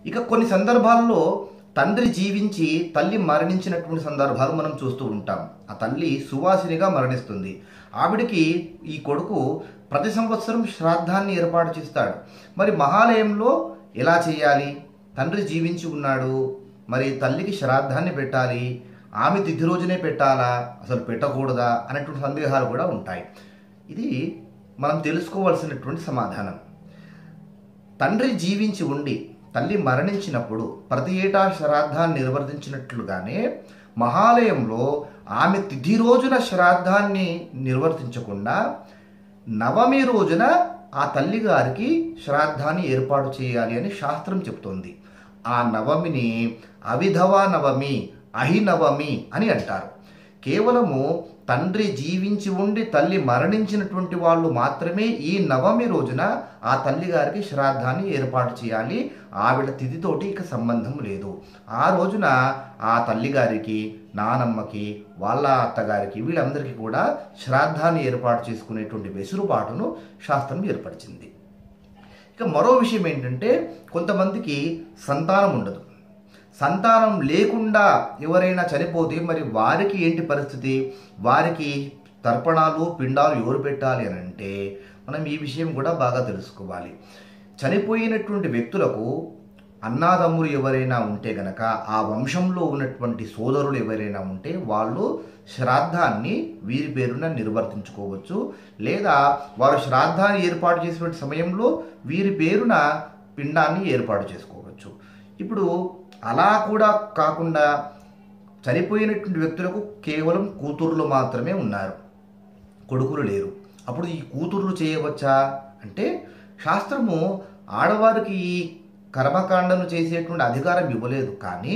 ఇక కొన్ని సందర్భాల్లో తండ్రి జీవించి తల్లి మరణించినటువంటి సందర్భాలు మనం చూస్తూ ఉంటాం ఆ తల్లి సువాసినిగా మరణిస్తుంది ఆవిడికి ఈ కొడుకు ప్రతి సంవత్సరం శ్రాద్ధాన్ని ఏర్పాటు చేస్తాడు మరి మహాలయంలో ఎలా చేయాలి తండ్రి జీవించి ఉన్నాడు మరి తల్లికి శ్రాద్ధాన్ని పెట్టాలి ఆమె తిథి రోజునే పెట్టాలా అసలు పెట్టకూడదా అనేటువంటి సందేహాలు కూడా ఉంటాయి ఇది మనం తెలుసుకోవాల్సినటువంటి సమాధానం తండ్రి జీవించి ఉండి తల్లి మరణించినప్పుడు ప్రతి ఏటా శ్రాద్ధాన్ని నిర్వర్తించినట్లుగానే మహాలయంలో ఆమె తిథి రోజున శ్రాద్ధాన్ని నిర్వర్తించకుండా నవమి రోజున ఆ తల్లి గారికి శ్రాద్ధాన్ని ఏర్పాటు చేయాలి అని శాస్త్రం చెప్తోంది ఆ నవమిని అవిధవ నవమి అహినవమి అని అంటారు కేవలము తండ్రి జీవించి ఉండి తల్లి మరణించినటువంటి వాళ్ళు మాత్రమే ఈ నవమి రోజున ఆ తల్లి గారికి శ్రాద్ధాన్ని ఏర్పాటు చేయాలి ఆవిడ తిథితోటి ఇక సంబంధం లేదు ఆ రోజున ఆ తల్లి గారికి నానమ్మకి వాళ్ళ అత్తగారికి వీళ్ళందరికీ కూడా శ్రాద్ధాన్ని ఏర్పాటు చేసుకునేటువంటి వెసులుబాటును శాస్త్రం ఏర్పరిచింది ఇక మరో విషయం ఏంటంటే కొంతమందికి సంతానం ఉండదు సంతానం లేకుండా ఎవరైనా చనిపోతే మరి వారికి ఏంటి పరిస్థితి వారికి తర్పణాలు పిండాలు ఎవరు పెట్టాలి అని అంటే మనం ఈ విషయం కూడా బాగా తెలుసుకోవాలి చనిపోయినటువంటి వ్యక్తులకు అన్నాదమ్ములు ఎవరైనా ఉంటే గనక ఆ వంశంలో ఉన్నటువంటి సోదరులు ఎవరైనా ఉంటే వాళ్ళు శ్రాద్ధాన్ని వీరి పేరున నిర్వర్తించుకోవచ్చు లేదా వారు శ్రాద్ధాన్ని ఏర్పాటు చేసినటువంటి సమయంలో వీరి పేరున పిండాన్ని ఏర్పాటు చేసుకోవచ్చు ఇప్పుడు అలా కూడా కాకుండా చనిపోయినటువంటి వ్యక్తులకు కేవలం కూతుర్లు మాత్రమే ఉన్నారు కొడుకులు లేరు అప్పుడు ఈ కూతుర్లు చేయవచ్చా అంటే శాస్త్రము ఆడవారికి ఈ కర్మకాండను చేసేటువంటి అధికారం ఇవ్వలేదు కానీ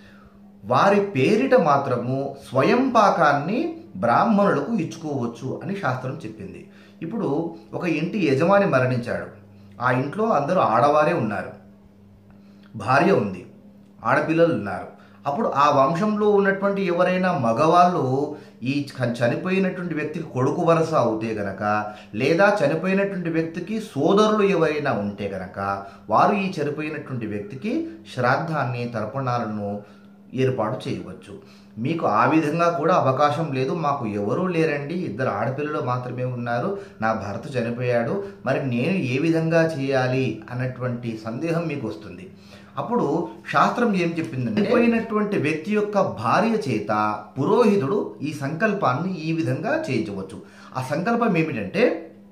వారి పేరిట మాత్రము స్వయం పాకాన్ని బ్రాహ్మణులకు ఇచ్చుకోవచ్చు అని శాస్త్రం చెప్పింది ఇప్పుడు ఒక ఇంటి యజమాని మరణించాడు ఆ ఇంట్లో అందరూ ఆడవారే ఉన్నారు భార్య ఉంది ఆడపిల్లలు ఉన్నారు అప్పుడు ఆ వంశంలో ఉన్నటువంటి ఎవరైనా మగవాళ్ళు ఈ చ- చనిపోయినటువంటి వ్యక్తికి కొడుకు వరస అవుతే గనక లేదా చనిపోయినటువంటి వ్యక్తికి సోదరులు ఎవరైనా ఉంటే గనక వారు ఈ చనిపోయినటువంటి వ్యక్తికి శ్రాద్ధాన్ని తర్పణాలను ఏర్పాటు చేయవచ్చు మీకు ఆ విధంగా కూడా అవకాశం లేదు మాకు ఎవరూ లేరండి ఇద్దరు ఆడపిల్లలు మాత్రమే ఉన్నారు నా భర్త చనిపోయాడు మరి నేను ఏ విధంగా చేయాలి అన్నటువంటి సందేహం మీకు వస్తుంది అప్పుడు శాస్త్రం ఏం చెప్పిందంటే చనిపోయినటువంటి వ్యక్తి యొక్క భార్య చేత పురోహితుడు ఈ సంకల్పాన్ని ఈ విధంగా చేయించవచ్చు ఆ సంకల్పం ఏమిటంటే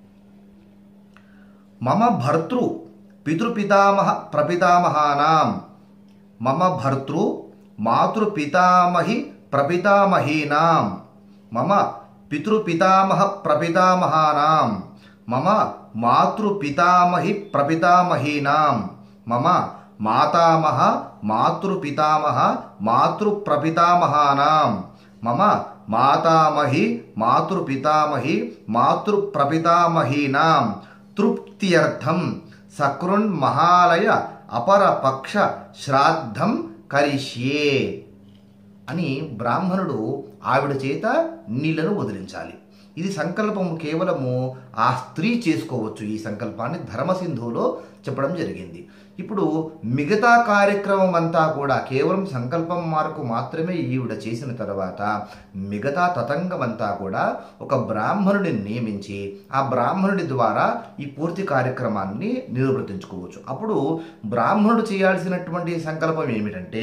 మమ భర్తృ పితృపితామహ ప్రపితామహానాం మమ భర్తృ మాతృపితామహి ప్రపితామహీనాం మమ పితృపితామహ ప్రపితామహానాం మమ మాతృపితామహి ప్రపితామహీనాం మమ మాతామహ మాతృపితామహ మాతృప్రపితామహానాం మమ మాతామహి మాతృపితామహి మాతృప్రపితామహీనాం తృప్త్యర్థం సకృన్ మహాలయ అపరపక్ష శ్రాద్ధం కరిష్యే అని బ్రాహ్మణుడు ఆవిడ చేత నీళ్లను వదిలించాలి ఇది సంకల్పం కేవలము ఆ స్త్రీ చేసుకోవచ్చు ఈ సంకల్పాన్ని ధర్మసింధువులో చెప్పడం జరిగింది ఇప్పుడు మిగతా కార్యక్రమం అంతా కూడా కేవలం సంకల్పం మార్కు మాత్రమే ఈవిడ చేసిన తర్వాత మిగతా తతంగం అంతా కూడా ఒక బ్రాహ్మణుడిని నియమించి ఆ బ్రాహ్మణుడి ద్వారా ఈ పూర్తి కార్యక్రమాన్ని నిర్వర్తించుకోవచ్చు అప్పుడు బ్రాహ్మణుడు చేయాల్సినటువంటి సంకల్పం ఏమిటంటే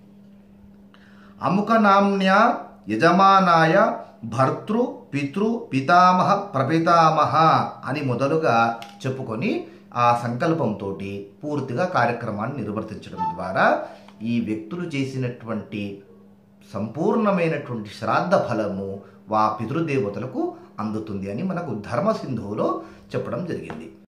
అముకనామ్న్య యజమానాయ భర్తృ పితృ పితామహ ప్రపితామహ అని మొదలుగా చెప్పుకొని ఆ సంకల్పంతో పూర్తిగా కార్యక్రమాన్ని నిర్వర్తించడం ద్వారా ఈ వ్యక్తులు చేసినటువంటి సంపూర్ణమైనటువంటి శ్రాద్ధ ఫలము వా పితృదేవతలకు అందుతుంది అని మనకు ధర్మసింధువులో చెప్పడం జరిగింది